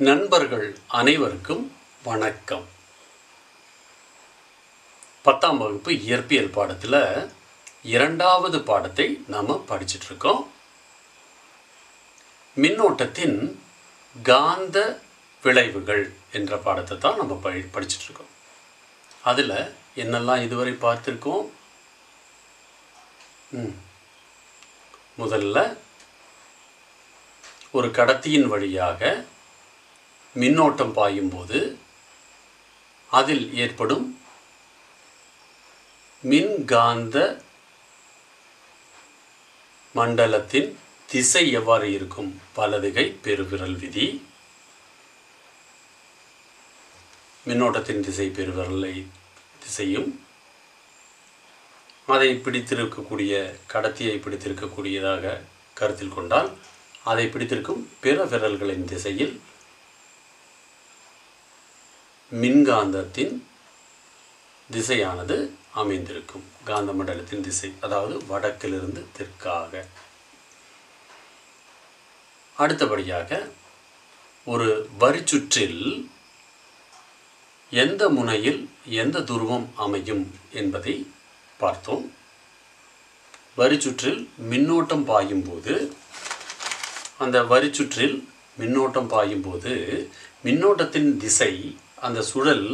நண்பர்கள் அனைவருக்கும் வணக்கம் பத்தாம் வகுப்பு இயற்பியல் பாடத்தில் இரண்டாவது பாடத்தை நாம் படிச்சிட்டு இருக்கோம் மின்னோட்டத்தின் காந்த விளைவுகள் என்ற பாடத்தை தான் நம்ம படி படிச்சிட்டு இருக்கோம் அதில் என்னெல்லாம் இதுவரை பார்த்துருக்கோம் ம். முதல்ல ஒரு கடத்தியின் வழியாக மின்னோட்டம் பாயும்போது அதில் ஏற்படும் மின்காந்த மண்டலத்தின் திசை எவ்வாறு இருக்கும் வலதுகை பெருவிரல் விதி மின்னோட்டத்தின் திசை பெருவிரலை திசையும் அதை பிடித்திருக்கக்கூடிய கடத்தியை பிடித்திருக்கக்கூடியதாக கருத்தில் கொண்டால் அதை பிடித்திருக்கும் பிற விரல்களின் திசையில் மின்காந்தத்தின் திசையானது அமைந்திருக்கும் காந்த மண்டலத்தின் திசை அதாவது வடக்கிலிருந்து தெற்காக அடுத்தபடியாக ஒரு வரிச்சுற்றில் எந்த முனையில் எந்த துருவம் அமையும் என்பதை பார்த்தோம் வரிச்சுற்றில் மின்னோட்டம் பாயும்போது அந்த வரிச்சுற்றில் மின்னோட்டம் பாயும்போது மின்னோட்டத்தின் திசை அந்த சுழல்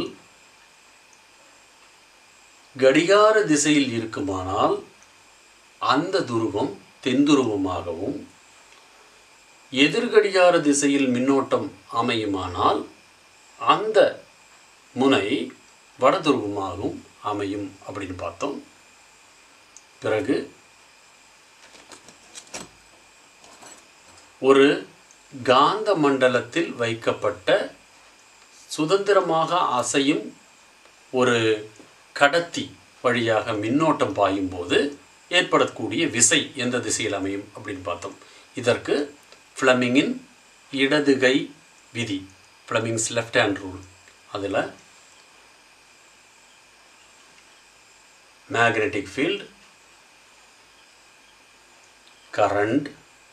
கடிகார திசையில் இருக்குமானால் அந்த துருவம் தென்துருவமாகவும் எதிர்கடிகார திசையில் மின்னோட்டம் அமையுமானால் அந்த முனை வடதுருவமாகவும் அமையும் அப்படின்னு பார்த்தோம் பிறகு ஒரு காந்த மண்டலத்தில் வைக்கப்பட்ட சுதந்திரமாக அசையும் ஒரு கடத்தி வழியாக மின்னோட்டம் பாயும்போது ஏற்படக்கூடிய விசை எந்த திசையில் அமையும் அப்படின்னு பார்த்தோம் இதற்கு ஃப்ளமிங்கின் இடதுகை விதி ஃப்ளமிங்ஸ் லெஃப்ட் ஹேண்ட் ரூல் அதில் மேக்னெட்டிக் ஃபீல்ட் கரண்ட்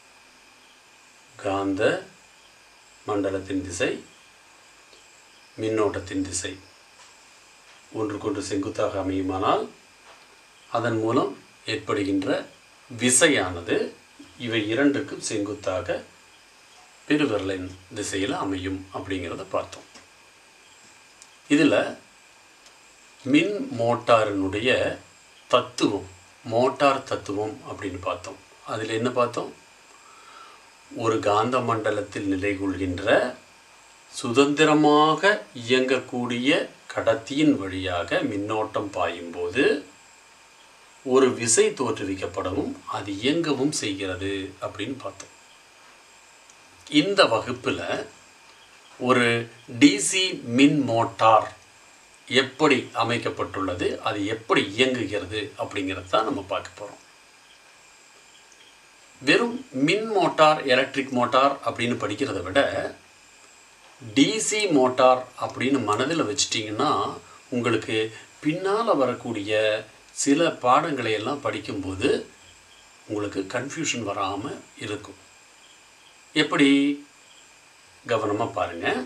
காந்த மண்டலத்தின் திசை மின்னோட்டத்தின் திசை ஒன்றுக்கொன்று செங்குத்தாக அமையுமானால் அதன் மூலம் ஏற்படுகின்ற விசையானது இவை இரண்டுக்கும் செங்குத்தாக பெருவிரலின் திசையில் அமையும் அப்படிங்கிறத பார்த்தோம் இதில் மின் மோட்டாரினுடைய தத்துவம் மோட்டார் தத்துவம் அப்படின்னு பார்த்தோம் அதில் என்ன பார்த்தோம் ஒரு காந்த மண்டலத்தில் நிலை கொள்கின்ற சுதந்திரமாக இயங்கக்கூடிய கடத்தியின் வழியாக மின்னோட்டம் பாயும்போது ஒரு விசை தோற்றுவிக்கப்படவும் அது இயங்கவும் செய்கிறது அப்படின்னு பார்த்தோம் இந்த வகுப்பில் ஒரு டிசி மின் மோட்டார் எப்படி அமைக்கப்பட்டுள்ளது அது எப்படி இயங்குகிறது அப்படிங்கிறது தான் நம்ம பார்க்க போகிறோம் வெறும் மின் மோட்டார் எலக்ட்ரிக் மோட்டார் அப்படின்னு படிக்கிறத விட டிசி மோட்டார் அப்படின்னு மனதில் வச்சிட்டிங்கன்னா உங்களுக்கு பின்னால் வரக்கூடிய சில பாடங்களை எல்லாம் படிக்கும்போது உங்களுக்கு கன்ஃபியூஷன் வராமல் இருக்கும் எப்படி கவனமாக பாருங்கள்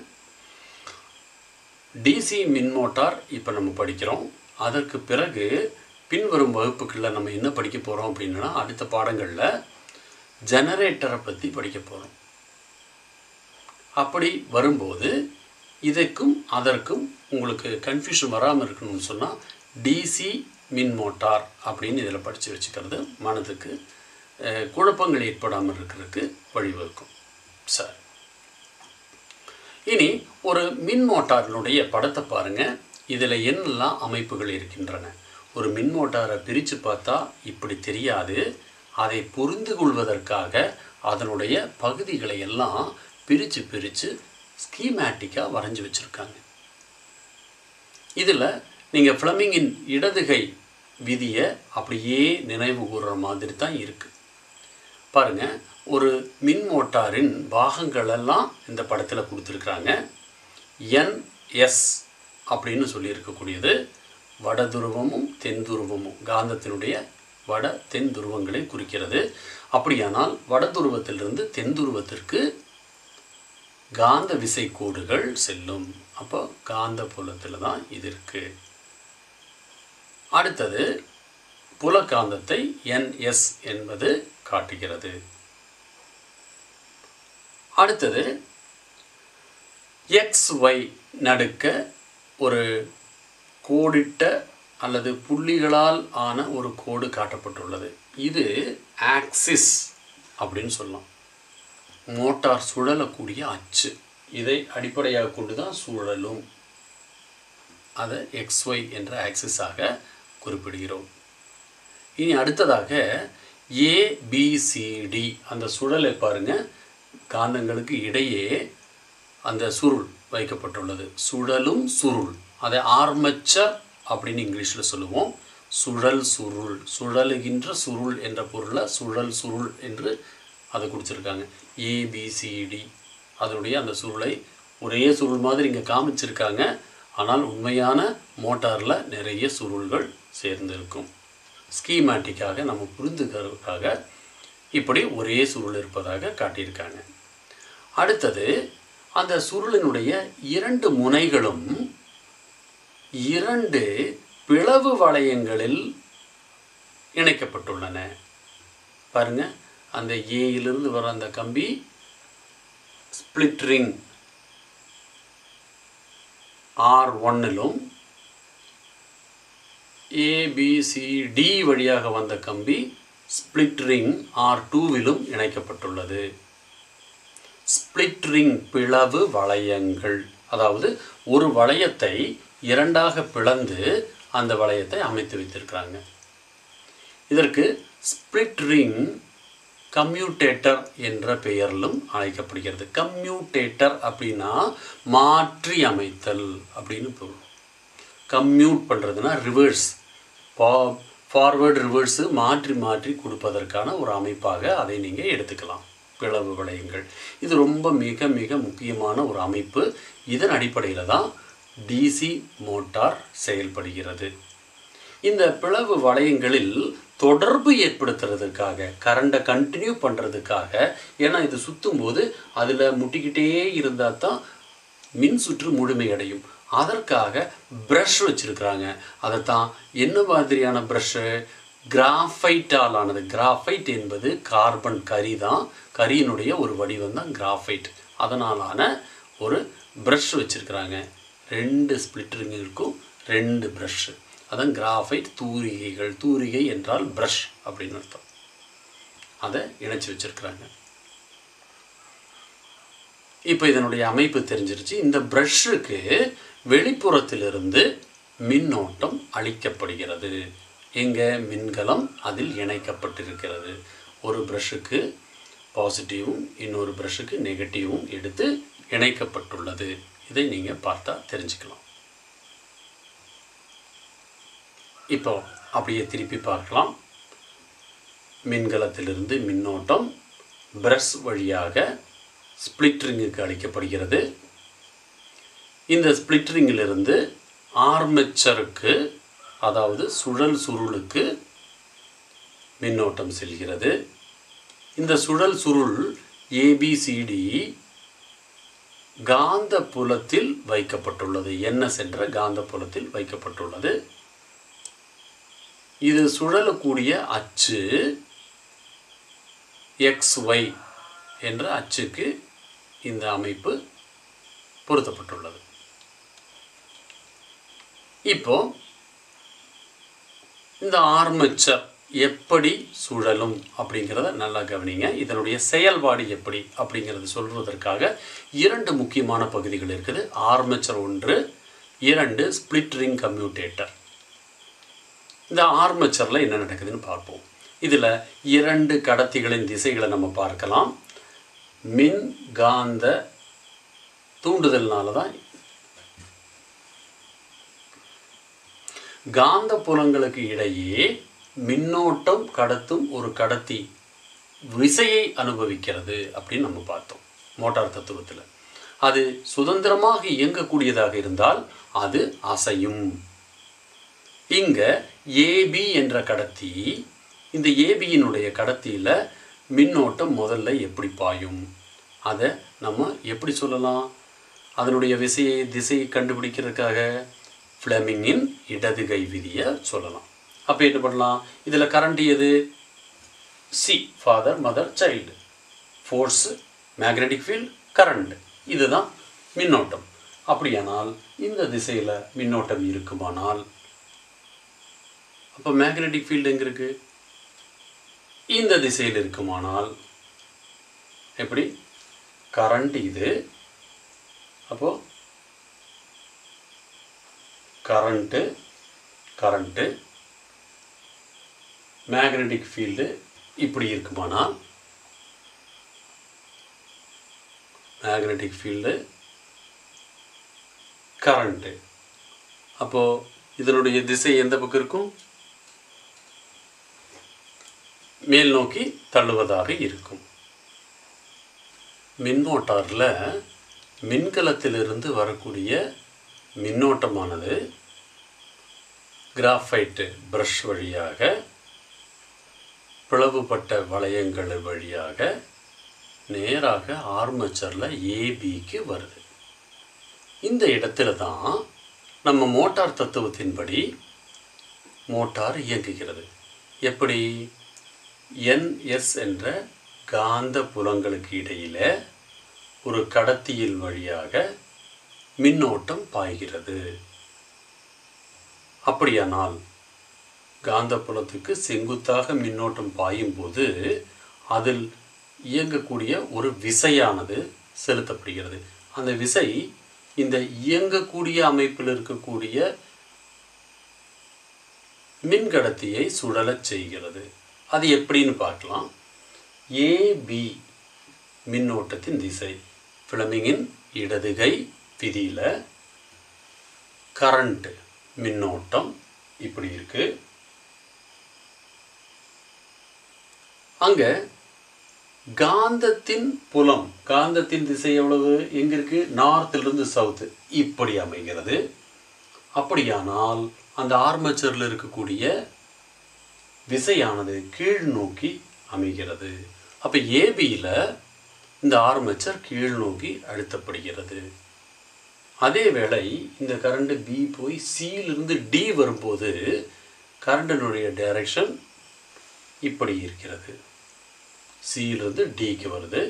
டிசி மின் மோட்டார் இப்போ நம்ம படிக்கிறோம் அதற்கு பிறகு பின்வரும் வகுப்புகளில் நம்ம என்ன படிக்க போகிறோம் அப்படின்னா அடுத்த பாடங்களில் ஜெனரேட்டரை பற்றி படிக்க போகிறோம் அப்படி வரும்போது இதற்கும் அதற்கும் உங்களுக்கு கன்ஃபியூஷன் வராமல் இருக்கணும்னு சொன்னால் டிசி மின் மோட்டார் அப்படின்னு இதில் படித்து வச்சுக்கிறது மனதுக்கு அஹ், குழப்பங்கள் ஏற்படாமல் இருக்கிறதுக்கு வழிவகுக்கும் சரி இனி ஒரு மின் மோட்டாரினுடைய படத்தை பாருங்கள் இதில் என்னெல்லாம் அமைப்புகள் இருக்கின்றன ஒரு மின் மோட்டாரை பிரித்து பார்த்தா இப்படி தெரியாது அதை புரிந்து கொள்வதற்காக அதனுடைய பகுதிகளை எல்லாம் பிரித்து பிரித்து ஸ்கீமேட்டிக்காக வரைஞ்சி வச்சுருக்காங்க இதில் நீங்கள் ஃப்ளமிங்கின் இடதுகை விதியை அப்படியே நினைவு கூறுற மாதிரி தான் இருக்குது பாருங்கள் ஒரு மின் மோட்டாரின் பாகங்கள் எல்லாம் இந்த படத்தில் கொடுத்துருக்குறாங்க என்எஸ் அப்படின்னு சொல்லியிருக்கக்கூடியது வட துருவமும் தென் துருவமும் காந்தத்தினுடைய வட தென் துருவங்களை குறிக்கிறது அப்படியானால் வட துருவத்திலிருந்து தென் துருவத்திற்கு காந்த விசை கோடுகள் செல்லும் அப்போ காந்த புலத்தில் தான் இது இருக்கு அடுத்தது புலகாந்தத்தை என்எஸ் என்பது காட்டுகிறது அடுத்தது எக்ஸ் ஒய் நடுக்க ஒரு கோடிட்ட அல்லது புள்ளிகளால் ஆன ஒரு கோடு காட்டப்பட்டுள்ளது இது ஆக்சிஸ் அப்படின்னு சொல்லலாம் மோட்டார் சுழலக்கூடிய அச்சு இதை அடிப்படையாக கொண்டு தான் சுழலும் அதை எக்ஸ்ஒய் என்ற ஆக்சிஸாக குறிப்பிடுகிறோம் இனி அடுத்ததாக ஏபிசிடி அந்த சுழலை பாருங்க காந்தங்களுக்கு இடையே அந்த சுருள் வைக்கப்பட்டுள்ளது சுழலும் சுருள் அதை ஆர்மச்சர் அப்படின்னு இங்கிலீஷில் சொல்லுவோம் சுழல் சுருள் சுழலுகின்ற சுருள் என்ற பொருளில் சுழல் சுருள் என்று அதை கொடுத்துருக்காங்க ஏபிசிடி அதனுடைய அந்த சுருளை ஒரே சுருள் மாதிரி இங்கே காமிச்சிருக்காங்க ஆனால் உண்மையான மோட்டாரில் நிறைய சுருள்கள் சேர்ந்திருக்கும் ஸ்கீமேட்டிக்காக நம்ம புரிந்துக்கிறதுக்காக இப்படி ஒரே சுருள் இருப்பதாக காட்டியிருக்காங்க அடுத்தது அந்த சுருளினுடைய இரண்டு முனைகளும் இரண்டு பிளவு வளையங்களில் இணைக்கப்பட்டுள்ளன பாருங்க அந்த ஏயிலிருந்து வர அந்த கம்பி ஸ்பிளிட் ரிங் ஆர் ஒன்னிலும் ஏபிசிடி வழியாக வந்த கம்பி ஸ்பிளிட் ரிங் ஆர் டூவிலும் இணைக்கப்பட்டுள்ளது ஸ்பிளிட் ரிங் பிளவு வளையங்கள் அதாவது ஒரு வளையத்தை இரண்டாக பிளந்து அந்த வளையத்தை அமைத்து வைத்திருக்கிறாங்க இதற்கு ஸ்பிளிட் ரிங் கம்யூட்டேட்டர் என்ற பெயரிலும் அழைக்கப்படுகிறது கம்யூட்டேட்டர் அப்படின்னா மாற்றி அமைத்தல் அப்படின்னு பொருள் கம்யூட் பண்ணுறதுனா ரிவர்ஸ் பா ஃபார்வேர்டு ரிவர்ஸு மாற்றி மாற்றி கொடுப்பதற்கான ஒரு அமைப்பாக அதை நீங்கள் எடுத்துக்கலாம் பிளவு வளையங்கள் இது ரொம்ப மிக மிக முக்கியமான ஒரு அமைப்பு இதன் அடிப்படையில் தான் டிசி மோட்டார் செயல்படுகிறது இந்த பிளவு வளையங்களில் தொடர்பு ஏற்படுத்துறதுக்காக கரண்டை கண்டினியூ பண்ணுறதுக்காக ஏன்னா இது சுற்றும் போது அதில் முட்டிக்கிட்டே இருந்தால் தான் மின் சுற்று முழுமையடையும் அதற்காக ப்ரஷ் வச்சுருக்குறாங்க அதைத்தான் என்ன மாதிரியான ப்ரஷ்ஷு கிராஃபைட்டால் ஆனது கிராஃபைட் என்பது கார்பன் கரி தான் கரியினுடைய ஒரு வடிவம் தான் கிராஃபைட் அதனாலான ஒரு ப்ரஷ் வச்சுருக்குறாங்க ரெண்டு ஸ்பிளிட்டருங்களுக்கும் ரெண்டு ப்ரஷ்ஷு அதான் கிராஃபைட் தூரிகைகள் தூரிகை என்றால் ப்ரஷ் அப்படின்னு அர்த்தம் அதை இணைச்சி வச்சுருக்குறாங்க இப்போ இதனுடைய அமைப்பு தெரிஞ்சிருச்சு இந்த ப்ரஷ்ஷுக்கு வெளிப்புறத்திலிருந்து மின்னோட்டம் அளிக்கப்படுகிறது எங்கே மின்கலம் அதில் இணைக்கப்பட்டிருக்கிறது ஒரு ப்ரஷ்ஷுக்கு பாசிட்டிவும் இன்னொரு ப்ரஷ்ஷுக்கு நெகட்டிவும் எடுத்து இணைக்கப்பட்டுள்ளது இதை நீங்கள் பார்த்தா தெரிஞ்சுக்கலாம் இப்போ அப்படியே திருப்பி பார்க்கலாம் மின்கலத்திலிருந்து மின்னோட்டம் பிரஷ் வழியாக ஸ்பிளிட்ரிங்குக்கு அளிக்கப்படுகிறது இந்த ஸ்பிளிட்ரிங்கிலிருந்து ஆர்மெச்சருக்கு அதாவது சுழல் சுருளுக்கு மின்னோட்டம் செல்கிறது இந்த சுழல் சுருள் ஏபிசிடி காந்த புலத்தில் வைக்கப்பட்டுள்ளது என்எஸ் என்ற காந்த புலத்தில் வைக்கப்பட்டுள்ளது இது சுழலக்கூடிய அச்சு எக்ஸ் ஒய் என்ற அச்சுக்கு இந்த அமைப்பு பொருத்தப்பட்டுள்ளது இப்போ இந்த ஆர்மச்சர் எப்படி சுழலும் அப்படிங்கிறத நல்லா கவனிங்க இதனுடைய செயல்பாடு எப்படி அப்படிங்கிறது சொல்வதற்காக இரண்டு முக்கியமான பகுதிகள் இருக்குது ஆர்மச்சர் ஒன்று இரண்டு ஸ்பிளிட் ரிங் கம்யூட்டேட்டர் இந்த ஆர்மச்சரில் என்ன நடக்குதுன்னு பார்ப்போம் இதில் இரண்டு கடத்திகளின் திசைகளை நம்ம பார்க்கலாம் மின் காந்த தூண்டுதல்னால தான் காந்த புலங்களுக்கு இடையே மின்னோட்டம் கடத்தும் ஒரு கடத்தி விசையை அனுபவிக்கிறது அப்படின்னு நம்ம பார்த்தோம் மோட்டார் தத்துவத்தில் அது சுதந்திரமாக இயங்கக்கூடியதாக இருந்தால் அது அசையும் இங்க ஏபி என்ற கடத்தி இந்த ஏபியினுடைய கடத்தியில் மின்னோட்டம் முதல்ல எப்படி பாயும் அதை நம்ம எப்படி சொல்லலாம் அதனுடைய விசையை திசையை கண்டுபிடிக்கிறதுக்காக ஃப்ளெமிங்கின் இடது கை விதியை சொல்லலாம் அப்போ என்ன பண்ணலாம் இதில் கரண்ட் எது C father mother child force magnetic field current இதுதான் மின்னோட்டம் அப்படியானால் இந்த திசையில் மின்னோட்டம் இருக்குமானால் அப்போ மேக்னெட்டிக் ஃபீல்டு எங்கே இருக்குது இந்த திசையில் இருக்குமானால் எப்படி கரண்ட் இது அப்போது கரண்ட்டு கரண்ட்டு மேக்னெட்டிக் ஃபீல்டு இப்படி இருக்குமானால் மேக்னெட்டிக் ஃபீல்டு கரண்ட்டு அப்போது இதனுடைய திசை எந்த பக்கம் இருக்கும் மேல் நோக்கி தள்ளுவதாக இருக்கும் மின்மோட்டாரில் மின்கலத்திலிருந்து வரக்கூடிய மின்னோட்டமானது கிராஃபைட்டு ப்ரஷ் வழியாக பிளவுபட்ட வளையங்கள் வழியாக நேராக ஆர்மச்சரில் ஏபிக்கு வருது இந்த இடத்துல தான் நம்ம மோட்டார் தத்துவத்தின்படி மோட்டார் இயங்குகிறது எப்படி என்எஸ் என்ற காந்த புலங்களுக்கு இடையில் ஒரு கடத்தியில் வழியாக மின்னோட்டம் பாய்கிறது அப்படியானால் காந்தப்புலத்துக்கு செங்குத்தாக மின்னோட்டம் பாயும் போது அதில் இயங்கக்கூடிய ஒரு விசையானது செலுத்தப்படுகிறது அந்த விசை இந்த இயங்கக்கூடிய அமைப்பில் இருக்கக்கூடிய மின்கடத்தியை சுழலச் செய்கிறது அது எப்படின்னு பார்க்கலாம் ஏபி மின்னோட்டத்தின் திசை ஃபிளமிங்கின் இடதுகை விதியில் கரண்ட் மின்னோட்டம் இப்படி இருக்கு அங்கே காந்தத்தின் புலம் காந்தத்தின் திசை எவ்வளவு எங்க இருக்கு நார்த்திலிருந்து சவுத்து இப்படி அமைகிறது அப்படியானால் அந்த ஆர்மச்சரில் இருக்கக்கூடிய விசையானது கீழ் நோக்கி அமைகிறது அப்போ ஏபியில் இந்த ஆர்மச்சர் கீழ் நோக்கி அழுத்தப்படுகிறது அதே வேளை இந்த கரண்ட் பி போய் சியிலிருந்து டி வரும்போது கரண்டினுடைய டைரக்ஷன் இப்படி இருக்கிறது சியிலிருந்து டிக்கு வருது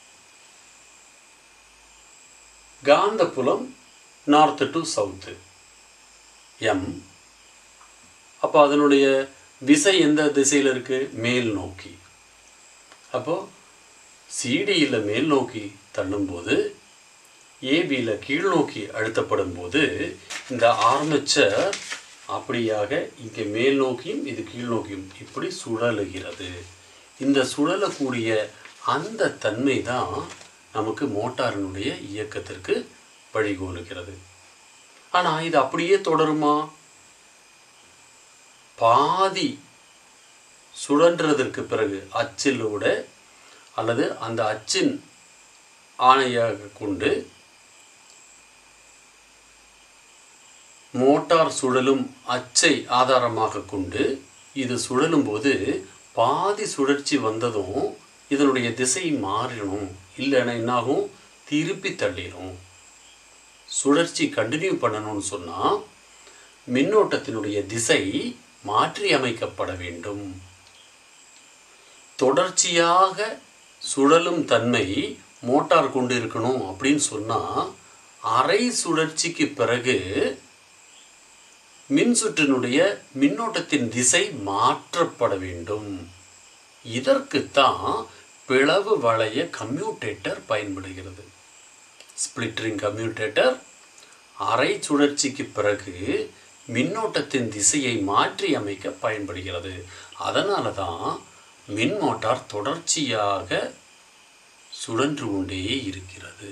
காந்தப்புலம் நார்த்து டு சவுத்து எம் அப்போ அதனுடைய விசை எந்த திசையில் இருக்குது மேல் நோக்கி அப்போது சிடியில் மேல் நோக்கி தள்ளும்போது ஏபியில் கீழ் நோக்கி அழுத்தப்படும் போது இந்த ஆர்மச்சர் அப்படியாக இங்கே மேல் நோக்கியும் இது கீழ் நோக்கியும் இப்படி சுழலுகிறது இந்த சுழலக்கூடிய அந்த தன்மை தான் நமக்கு மோட்டாரினுடைய இயக்கத்திற்கு வழிகோலுகிறது ஆனால் இது அப்படியே தொடருமா பாதி சுழன்றதற்கு பிறகு அச்சிலோட அல்லது அந்த அச்சின் ஆணையாக கொண்டு மோட்டார் சுழலும் அச்சை ஆதாரமாக கொண்டு இது சுழலும் போது பாதி சுழற்சி வந்ததும் இதனுடைய திசை மாறிடும் இல்லைன்னா என்னாகும் திருப்பி தள்ளிடும் சுழற்சி கண்டினியூ பண்ணணும்னு சொன்னால் மின்னோட்டத்தினுடைய திசை மாற்றி அமைக்கப்பட வேண்டும் தொடர்ச்சியாக சுழலும் தன்மை மோட்டார் கொண்டு இருக்கணும் அப்படின்னு சொன்னால் அரை சுழற்சிக்கு பிறகு மின்சுற்றினுடைய மின்னோட்டத்தின் திசை மாற்றப்பட வேண்டும் இதற்குத்தான் பிளவு வளைய கம்யூட்டேட்டர் பயன்படுகிறது ஸ்பிளிட்டரிங் கம்யூட்டேட்டர் அரை சுழற்சிக்கு பிறகு மின்னோட்டத்தின் திசையை மாற்றி அமைக்க பயன்படுகிறது அதனால தான் மின் மோட்டார் தொடர்ச்சியாக சுழன்று கொண்டே இருக்கிறது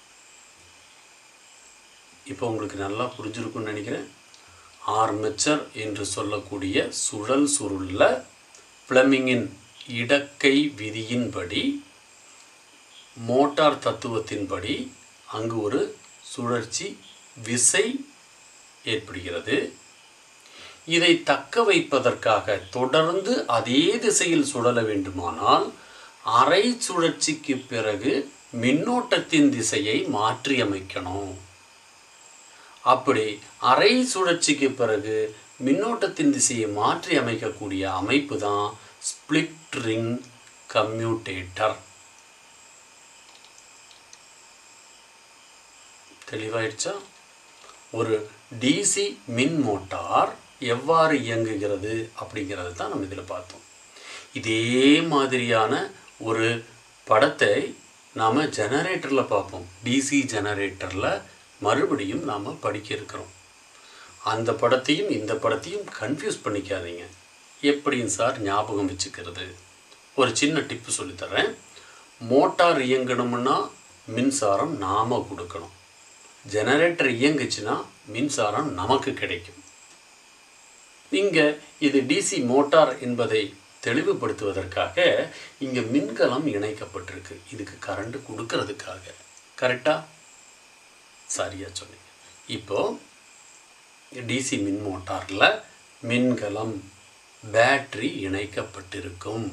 இப்போ உங்களுக்கு நல்லா புரிஞ்சிருக்கும்னு நினைக்கிறேன் ஆர்மெச்சர் என்று சொல்லக்கூடிய சுழல் சுருளில் ஃப்ளெமிங்கின் இடக்கை விதியின்படி மோட்டார் தத்துவத்தின்படி அங்கு ஒரு சுழற்சி விசை ஏற்படுகிறது இதை தக்க வைப்பதற்காக தொடர்ந்து அதே திசையில் சுழல வேண்டுமானால் அரை சுழற்சிக்கு பிறகு மின்னோட்டத்தின் திசையை மாற்றியமைக்கணும் அப்படி அரை சுழற்சிக்கு பிறகு மின்னோட்டத்தின் திசையை மாற்றி அமைக்கக்கூடிய அமைப்பு தான் ஸ்பிளிட் ரிங் கம்யூட்டேட்டர் தெளிவாயிடுச்சா ஒரு டிசி மின் மோட்டார் எவ்வாறு இயங்குகிறது அப்படிங்கிறது தான் நம்ம இதில் பார்த்தோம் இதே மாதிரியான ஒரு படத்தை நாம் ஜெனரேட்டரில் பார்ப்போம் டிசி ஜெனரேட்டரில் மறுபடியும் நாம் படிக்க இருக்கிறோம் அந்த படத்தையும் இந்த படத்தையும் கன்ஃபியூஸ் பண்ணிக்காதீங்க எப்படின்னு சார் ஞாபகம் வச்சுக்கிறது ஒரு சின்ன டிப்பு சொல்லித்தரேன் மோட்டார் இயங்கணும்னா மின்சாரம் நாம் கொடுக்கணும் ஜெனரேட்டர் இயங்குச்சுன்னா மின்சாரம் நமக்கு கிடைக்கும் இங்கே இது டிசி மோட்டார் என்பதை தெளிவுபடுத்துவதற்காக இங்கே மின்கலம் இணைக்கப்பட்டிருக்கு இதுக்கு கரண்ட் கொடுக்கறதுக்காக கரெக்டா சரியா சொன்னீங்க இப்போ டிசி மின் மோட்டாரில் மின்கலம் பேட்டரி இணைக்கப்பட்டிருக்கும்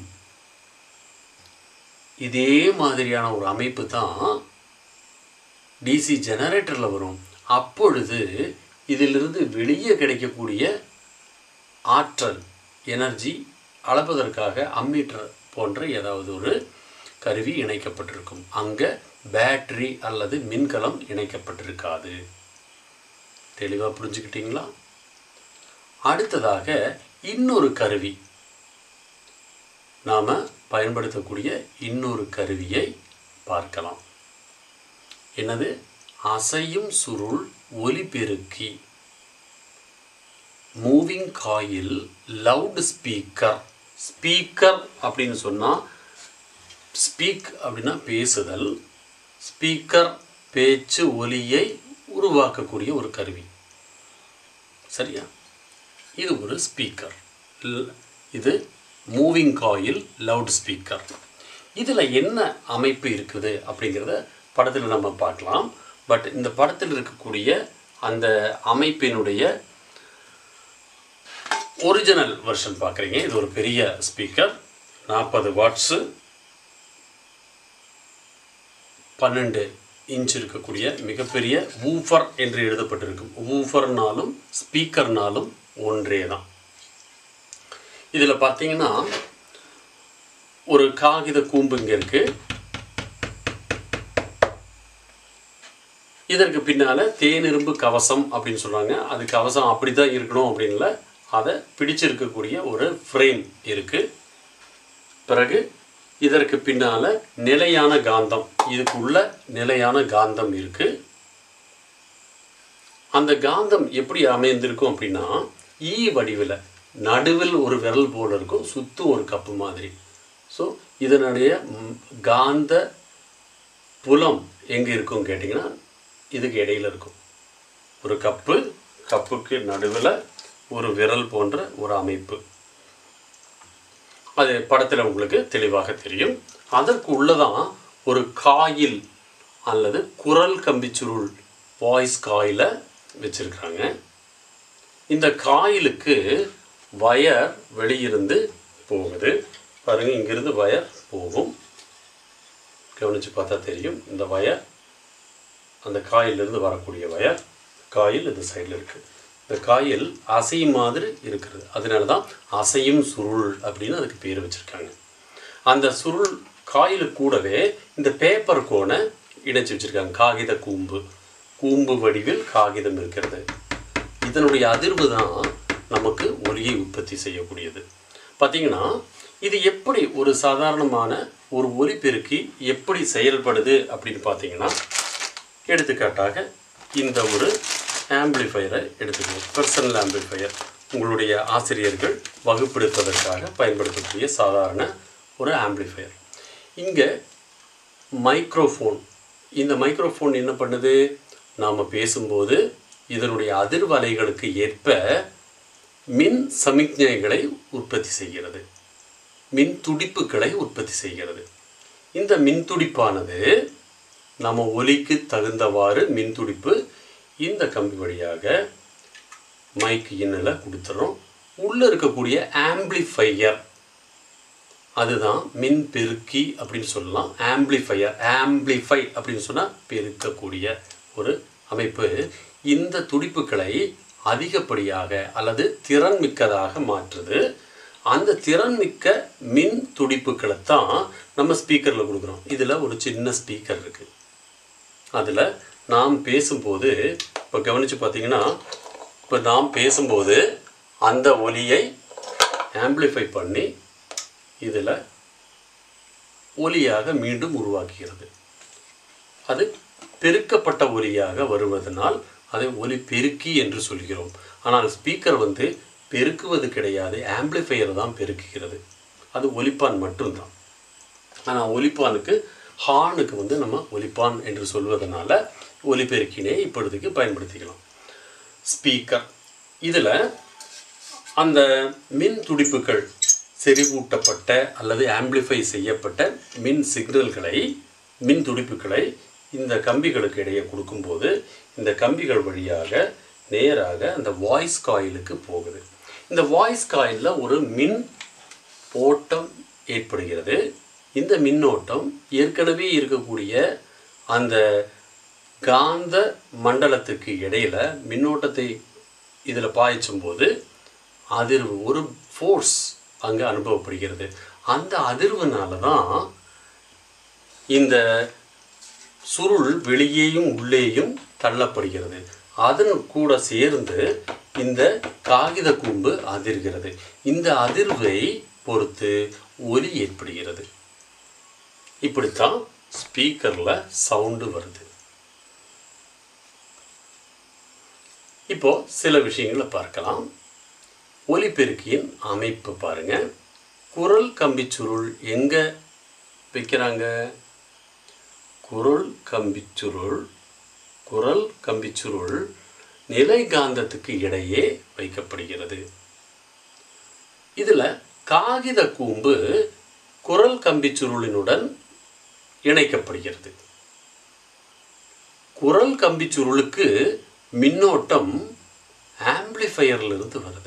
இதே மாதிரியான ஒரு அமைப்பு தான் டிசி ஜெனரேட்டரில் வரும் அப்பொழுது இதிலிருந்து வெளியே கிடைக்கக்கூடிய ஆற்றல் எனர்ஜி அளப்பதற்காக அம்மீட்டர் போன்ற ஏதாவது ஒரு கருவி இணைக்கப்பட்டிருக்கும் அங்கே பேட்டரி அல்லது மின்கலம் இணைக்கப்பட்டிருக்காது தெளிவாக புரிஞ்சுக்கிட்டீங்களா அடுத்ததாக இன்னொரு கருவி நாம் பயன்படுத்தக்கூடிய இன்னொரு கருவியை பார்க்கலாம் என்னது அசையும் சுருள் ஒலிபெருக்கி moving coil loud speaker speaker அப்படின்னு சொன்னால் ஸ்பீக் அப்படின்னா பேசுதல் ஸ்பீக்கர் பேச்சு ஒலியை உருவாக்கக்கூடிய ஒரு கருவி சரியா இது ஒரு ஸ்பீக்கர் இது மூவிங் காயில் லவுட் ஸ்பீக்கர் இதில் என்ன அமைப்பு இருக்குது அப்படிங்கிறத படத்தில் நம்ம பார்க்கலாம் பட் இந்த படத்தில் இருக்கக்கூடிய அந்த அமைப்பினுடைய ஒரிஜினல் வெர்ஷன் பார்க்குறீங்க இது ஒரு பெரிய ஸ்பீக்கர் நாற்பது வாட்ஸு பன்னெண்டு இன்ச் இருக்கக்கூடிய மிகப்பெரிய வூஃபர் என்று எழுதப்பட்டிருக்கும் வூஃபர்னாலும் ஸ்பீக்கர்னாலும் ஒன்றே தான் இதில் பார்த்தீங்கன்னா ஒரு காகித கூம்பு இங்கே இருக்குது இதற்கு பின்னால் தேனிரும்பு கவசம் அப்படின்னு சொல்கிறாங்க அது கவசம் அப்படி தான் இருக்கணும் அப்படின்ல அதை பிடிச்சிருக்கக்கூடிய ஒரு ஃப்ரேம் இருக்குது பிறகு இதற்கு பின்னால் நிலையான காந்தம் இதுக்குள்ள நிலையான காந்தம் இருக்குது அந்த காந்தம் எப்படி அமைந்திருக்கும் அப்படின்னா ஈ வடிவில் நடுவில் ஒரு விரல் போல் இருக்கும் சுற்றும் ஒரு கப்பு மாதிரி ஸோ இதனுடைய ம், காந்த புலம் எங்கே இருக்கும் கேட்டிங்கன்னா இதுக்கு இடையில இருக்கும் ஒரு கப்பு கப்புக்கு நடுவில் ஒரு விரல் போன்ற ஒரு அமைப்பு அது படத்தில் உங்களுக்கு தெளிவாக தெரியும் அதற்கு உள்ளதான் ஒரு காயில் அல்லது குரல் கம்பிச்சுருள் வாய்ஸ் காயிலை வச்சுருக்காங்க இந்த காயிலுக்கு வயர் வெளியிருந்து போகுது பாருங்க இங்கிருந்து வயர் போகும் கவனித்து பார்த்தா தெரியும் இந்த வயர் அந்த காயிலிருந்து வரக்கூடிய வயர் காயில் இந்த சைடில் இருக்குது இந்த காயில் அசையும் மாதிரி இருக்கிறது அதனால தான் அசையும் சுருள் அப்படின்னு அதுக்கு பேர் வச்சுருக்காங்க அந்த சுருள் காயிலு கூடவே இந்த பேப்பர் கோனை இணைச்சி வச்சுருக்காங்க காகித கூம்பு கூம்பு வடிவில் காகிதம் இருக்கிறது இதனுடைய அதிர்வு தான் நமக்கு ஒலியை உற்பத்தி செய்யக்கூடியது பார்த்தீங்கன்னா இது எப்படி ஒரு சாதாரணமான ஒரு ஒலிபெருக்கி எப்படி செயல்படுது அப்படின்னு பார்த்தீங்கன்னா எடுத்துக்காட்டாக இந்த ஒரு ஆம்பிளிஃபையரை எடுத்துக்கணும் பர்சனல் ஆம்பிளிஃபையர் உங்களுடைய ஆசிரியர்கள் வகுப்பெடுப்பதற்காக பயன்படுத்தக்கூடிய சாதாரண ஒரு ஆம்பிளிஃபையர் இங்கே மைக்ரோஃபோன் இந்த மைக்ரோஃபோன் என்ன பண்ணுது நாம் பேசும்போது இதனுடைய அதிர்வலைகளுக்கு ஏற்ப மின் சமிக்ஞைகளை உற்பத்தி செய்கிறது மின் துடிப்புகளை உற்பத்தி செய்கிறது இந்த மின் துடிப்பானது நம்ம ஒலிக்கு தகுந்தவாறு மின் துடிப்பு இந்த கம்பி வழியாக மைக் இன்னில் கொடுத்துறோம் உள்ளே இருக்கக்கூடிய ஆம்பிளிஃபையர் அதுதான் மின் பெருக்கி அப்படின்னு சொல்லலாம் ஆம்பிளிஃபையர் ஆம்பிளிஃபை அப்படின்னு சொன்னால் பெருக்கக்கூடிய ஒரு அமைப்பு இந்த துடிப்புகளை அதிகப்படியாக அல்லது திறன் மிக்கதாக மாற்றுது அந்த திறன்மிக்க மின் துடிப்புகளை தான் நம்ம ஸ்பீக்கரில் கொடுக்குறோம் இதில் ஒரு சின்ன ஸ்பீக்கர் இருக்குது அதில் நாம் பேசும்போது இப்போ கவனித்து பார்த்தீங்கன்னா இப்போ நாம் பேசும்போது அந்த ஒலியை ஆம்பிளிஃபை பண்ணி இதில் ஒலியாக மீண்டும் உருவாக்குகிறது அது பெருக்கப்பட்ட ஒலியாக வருவதனால் அதை ஒலி பெருக்கி என்று சொல்கிறோம் ஆனால் ஸ்பீக்கர் வந்து பெருக்குவது கிடையாது ஆம்பிளிஃபையர் தான் பெருக்குகிறது அது ஒலிப்பான் மட்டும்தான் ஆனால் ஒலிப்பானுக்கு ஹார்னுக்கு வந்து நம்ம ஒலிப்பான் என்று சொல்வதனால ஒலிபெருக்கினை இப்பொழுதுக்கு பயன்படுத்திக்கலாம் ஸ்பீக்கர் இதில் அந்த மின் துடிப்புகள் செறிவூட்டப்பட்ட அல்லது ஆம்பிளிஃபை செய்யப்பட்ட மின் சிக்னல்களை மின் துடிப்புகளை இந்த கம்பிகளுக்கு இடையே கொடுக்கும்போது இந்த கம்பிகள் வழியாக நேராக அந்த வாய்ஸ் காயிலுக்கு போகுது இந்த வாய்ஸ் காயிலில் ஒரு மின் ஓட்டம் ஏற்படுகிறது இந்த மின்னோட்டம் ஏற்கனவே இருக்கக்கூடிய அந்த காந்த மண்டலத்துக்கு இடையில மின்னோட்டத்தை இதில் பாய்ச்சும் போது அதிர்வு ஒரு ஃபோர்ஸ் அங்கே அனுபவப்படுகிறது அந்த அதிர்வுனால தான் இந்த சுருள் வெளியேயும் உள்ளேயும் தள்ளப்படுகிறது அதன் கூட சேர்ந்து இந்த காகித கூம்பு அதிர்கிறது இந்த அதிர்வை பொறுத்து ஒலி ஏற்படுகிறது இப்படித்தான் ஸ்பீக்கரில் சவுண்டு வருது இப்போ சில விஷயங்களை பார்க்கலாம் ஒலிபெருக்கியின் அமைப்பு பாருங்க குரல் கம்பிச்சுருள் எங்க வைக்கிறாங்க குரல் கம்பிச்சுருள் குரல் கம்பிச்சுருள் நிலை காந்தத்துக்கு இடையே வைக்கப்படுகிறது இதில் காகித கூம்பு குரல் கம்பிச்சுருளினுடன் இணைக்கப்படுகிறது குரல் கம்பிச்சுருளுக்கு மின்னோட்டம் ஆம்பிளிஃபையர்லிருந்து வருது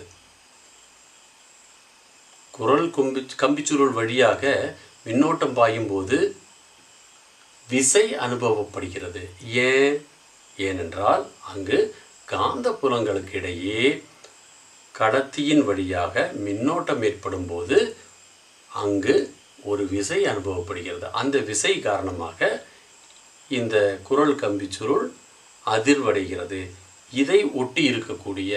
குரல் கும்பி கம்பிச்சுருள் வழியாக மின்னோட்டம் பாயும்போது விசை அனுபவப்படுகிறது ஏன் ஏனென்றால் அங்கு காந்த புலங்களுக்கு இடையே கடத்தியின் வழியாக மின்னோட்டம் ஏற்படும் போது அங்கு ஒரு விசை அனுபவப்படுகிறது அந்த விசை காரணமாக இந்த குரல் கம்பி சுருள் அதிர்வடைகிறது இதை ஒட்டி இருக்கக்கூடிய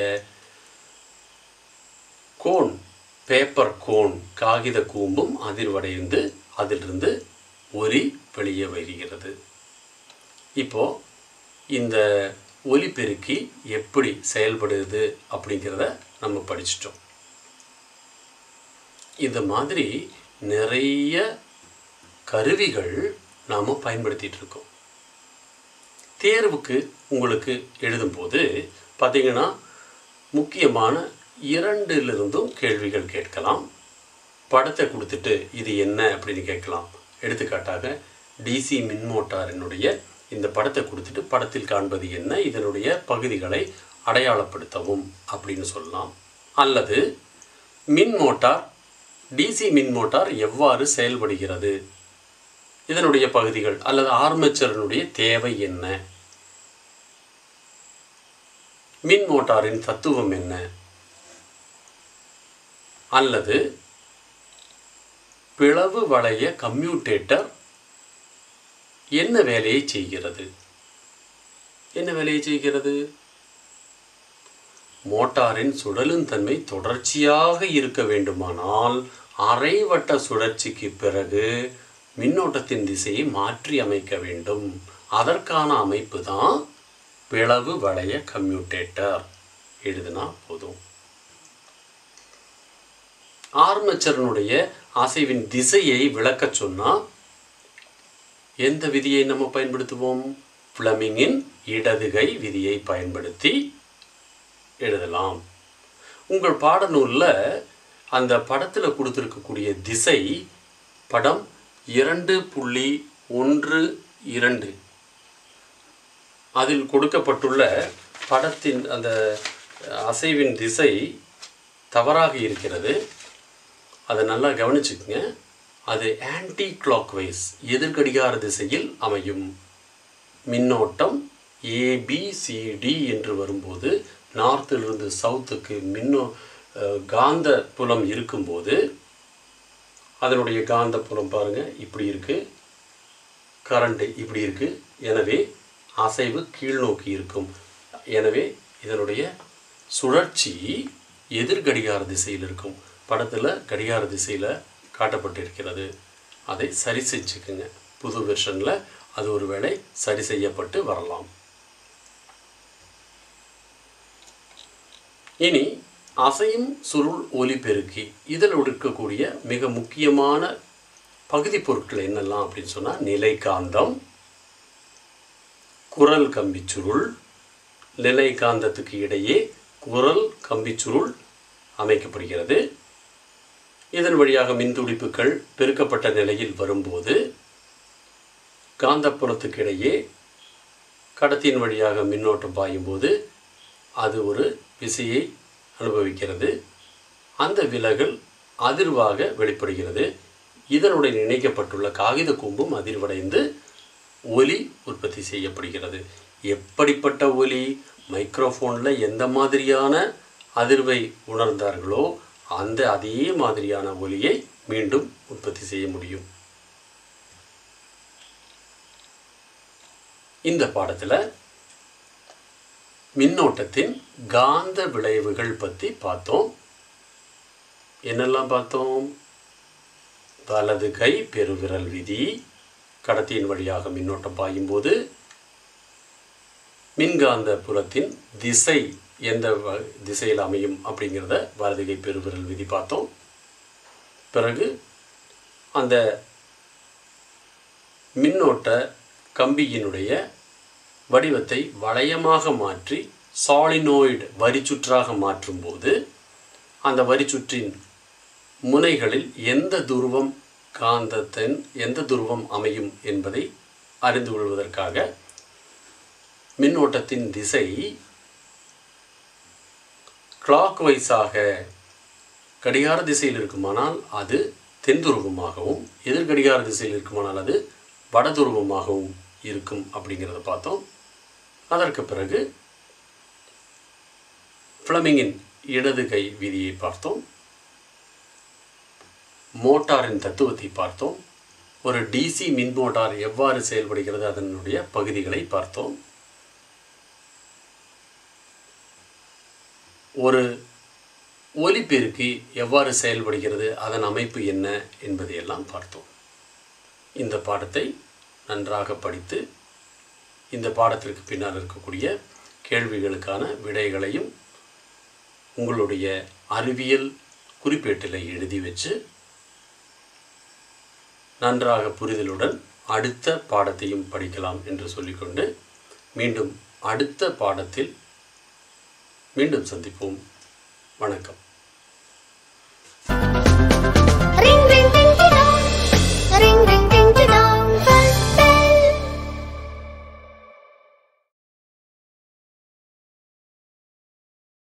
கோன் பேப்பர் கோன் காகித கூம்பும் அதிர்வடைந்து அதிலிருந்து ஒலி வெளியே வருகிறது இப்போ இந்த ஒலிபெருக்கி எப்படி செயல்படுது அப்படிங்கிறத நம்ம படிச்சிட்டோம் இந்த மாதிரி நிறைய கருவிகள் நாம் பயன்படுத்திகிட்டு இருக்கோம் தேர்வுக்கு உங்களுக்கு எழுதும்போது பார்த்தீங்கன்னா முக்கியமான இரண்டிலிருந்தும் கேள்விகள் கேட்கலாம் படத்தை கொடுத்துட்டு இது என்ன அப்படின்னு கேட்கலாம் எடுத்துக்காட்டாக டிசி மின்மோட்டாரினுடைய இந்த படத்தை கொடுத்துட்டு படத்தில் காண்பது என்ன இதனுடைய பகுதிகளை அடையாளப்படுத்தவும் அப்படின்னு சொல்லலாம் அல்லது மின் மோட்டார் டிசி மின் மோட்டார் எவ்வாறு செயல்படுகிறது இதனுடைய பகுதிகள் அல்லது ஆர்மேச்சரினுடைய தேவை என்ன மின் மோட்டாரின் தத்துவம் என்ன அல்லது பிளவு வளைய கம்யூட்டேட்டர் என்ன வேலையை செய்கிறது என்ன வேலையை செய்கிறது மோட்டாரின் சுழலும் தன்மை தொடர்ச்சியாக இருக்க வேண்டுமானால் அரைவட்ட சுழற்சிக்கு பிறகு மின்னோட்டத்தின் திசையை மாற்றி அமைக்க வேண்டும் அதற்கான அமைப்பு தான் பிளவு வளைய கம்யூட்டேட்டர் எழுதினா போதும் ஆர்மேச்சரனுடைய அசைவின் திசையை விளக்கச் சொன்னால் எந்த விதியை நம்ம பயன்படுத்துவோம் ஃப்ளமிங்கின் இடதுகை விதியை பயன்படுத்தி எழுதலாம் உங்கள் பாடநூலில் அந்த படத்தில் கொடுத்துருக்கக்கூடிய திசை படம் இரண்டு புள்ளி ஒன்று இரண்டு அதில் கொடுக்கப்பட்டுள்ள படத்தின் அந்த அசைவின் திசை தவறாக இருக்கிறது அதை நல்லா கவனிச்சுக்கங்க அது ஆன்டி கிளாக்வைஸ் எதிர்கடிகார திசையில் அமையும் மின்னோட்டம் ஏபிசிடி என்று வரும்போது நார்த்திலிருந்து சவுத்துக்கு மின்னோ அஹ், காந்த புலம் இருக்கும்போது அதனுடைய காந்த புலம் பாருங்கள் இப்படி இருக்குது கரண்ட்டு இப்படி இருக்குது எனவே அசைவு கீழ்நோக்கி இருக்கும் எனவே இதனுடைய சுழற்சி எதிர் கடிகார திசையில் இருக்கும் படத்தில் கடிகார திசையில் காட்டப்பட்டிருக்கிறது அதை சரி செஞ்சுக்குங்க புது வெர்ஷனில் அது ஒருவேளை சரி செய்யப்பட்டு வரலாம் இனி அசையும் சுருள் ஒலிபெருக்கி இதில் இருக்கக்கூடிய மிக முக்கியமான பகுதி பொருட்கள் என்னெல்லாம் அப்படின்னு சொன்னால் நிலைக்காந்தம் குரல் கம்பிச்சுருள் நிலைக்காந்தத்துக்கு இடையே குரல் கம்பிச்சுருள் அமைக்கப்படுகிறது இதன் வழியாக மின்துடிப்புகள் பெருக்கப்பட்ட நிலையில் வரும்போது காந்தப்புலத்துக்கு இடையே கடத்தியின் வழியாக மின்னோட்டம் பாயும்போது அது ஒரு விசையை அனுபவிக்கிறது அந்த விலகல் அதிர்வாக வெளிப்படுகிறது இதனுடன் இணைக்கப்பட்டுள்ள காகித கூம்பும் அதிர்வடைந்து ஒலி உற்பத்தி செய்யப்படுகிறது எப்படிப்பட்ட ஒலி மைக்ரோஃபோனில் எந்த மாதிரியான அதிர்வை உணர்ந்தார்களோ அந்த அதே மாதிரியான ஒலியை மீண்டும் உற்பத்தி செய்ய முடியும் இந்த பாடத்தில் மின்னோட்டத்தின் காந்த விளைவுகள் பற்றி பார்த்தோம் என்னெல்லாம் பார்த்தோம் வலது கை பெருவிரல் விதி கடத்தியின் வழியாக மின்னோட்டம் பாயும்போது மின்காந்த புலத்தின் திசை எந்த வ- திசையில் அமையும் அப்படிங்கிறத வலது கை பெருவிரல் விதி பார்த்தோம் பிறகு அந்த மின்னோட்ட கம்பியினுடைய வடிவத்தை வளையமாக மாற்றி சாலினாய்டு வரிச்சுற்றாக மாற்றும்போது அந்த வரிச்சுற்றின் முனைகளில் எந்த துருவம் காந்தத்தின் எந்த துருவம் அமையும் என்பதை அறிந்து கொள்வதற்காக மின்னோட்டத்தின் திசை கிளாக் வைஸாக கடிகார திசையில் இருக்குமானால் அது தென் துருவமாகவும் எதிர் கடிகார திசையில் இருக்குமானால் அது வட துருவமாகவும் இருக்கும் அப்படிங்கிறத பார்த்தோம் அதற்கு பிறகு ஃப்ளமிங்கின் இடது கை விதியை பார்த்தோம் மோட்டாரின் தத்துவத்தை பார்த்தோம் ஒரு டிசி மின் மோட்டார் எவ்வாறு செயல்படுகிறது அதனுடைய பகுதிகளை பார்த்தோம் ஒரு ஒலிபெருக்கி எவ்வாறு செயல்படுகிறது அதன் அமைப்பு என்ன என்பதையெல்லாம் பார்த்தோம் இந்த பாடத்தை நன்றாக படித்து இந்த பாடத்திற்கு பின்னால் இருக்கக்கூடிய கேள்விகளுக்கான விடைகளையும் உங்களுடைய அறிவியல் குறிப்பேட்டில் எழுதி வச்சு நன்றாக புரிதலுடன் அடுத்த பாடத்தையும் படிக்கலாம் என்று சொல்லிக்கொண்டு மீண்டும் அடுத்த பாடத்தில் மீண்டும் சந்திப்போம் வணக்கம்